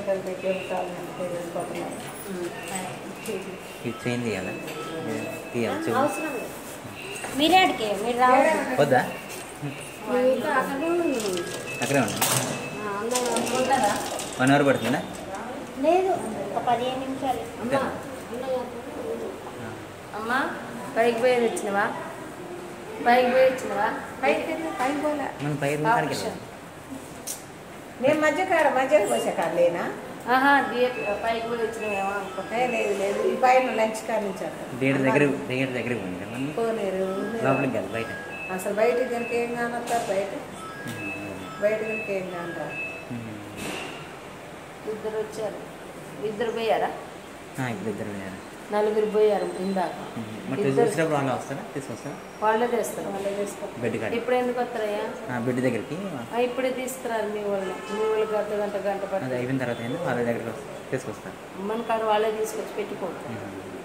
పిల్లలు పెట్టి ఉంటారు తెలిసిపోతున్నారు ఇది చేయింది తీయాలా తీయాలి చూడు అవసరం లేదు మీరే అడిగే మీరు రావాలి వద్దా ఇంకా అక్కడ అక్కడే ఉండండి ఉంటారా వన్ అవర్ పడుతుందా లేదు ఒక పదిహేను నిమిషాలు అంతేనా? అమ్మా పైకి పోయి వచ్చినవా పైకి పోయి వచ్చినవా పైకి పైకి పోలే మనం పై రూమ్ కాడికి వెళ్ళాలి. నేను మధ్య కాడ మధ్యలో పోసే కాడ లేనా ఆహా థియేటర్ పైకి పోయి వచ్చినవేమో అనుకుంటా ఏ, లేదు లేదు ఈ పైన లంచ్ కాడ నుంచి అక్కడ. థియేటర్ దగ్గర థియేటర్ దగ్గరికి పోయింది కదా మనం పోనీరు లోపలికి కాదు బయట అసలు బయట దీనికి ఏం కానొస్తారు బయట బయట దీనికి ఏం కానరా ఇద్దరు వచ్చారు ఇద్దరు పోయారా ఇప్పుడు ఇద్దరు పోయారు. నలుగురు పోయారు ఇందాక మరి ఇద్దరు చూసినప్పుడు వాళ్ళు వస్తారా తీసుకొస్తారా వాళ్ళే తెస్తారు వాళ్ళే చేసుకో బెడ్ కాడ ఇప్పుడు ఎందుకు వస్తారయ్యా బెడ్ దగ్గరికి ఆ, ఇప్పుడే తీసుకురారు మీ వాళ్ళు మీ వాళ్ళకి అర్ధ గంట గంట అది పడుతుంది అయిపోయిన తర్వాత ఏందో వాళ్ళ దగ్గరికి వస్తా- తీసుకొస్తారు మన కాడ వాళ్ళే తీసుకొచ్చి పెట్టుకుంటారు ఉమ్.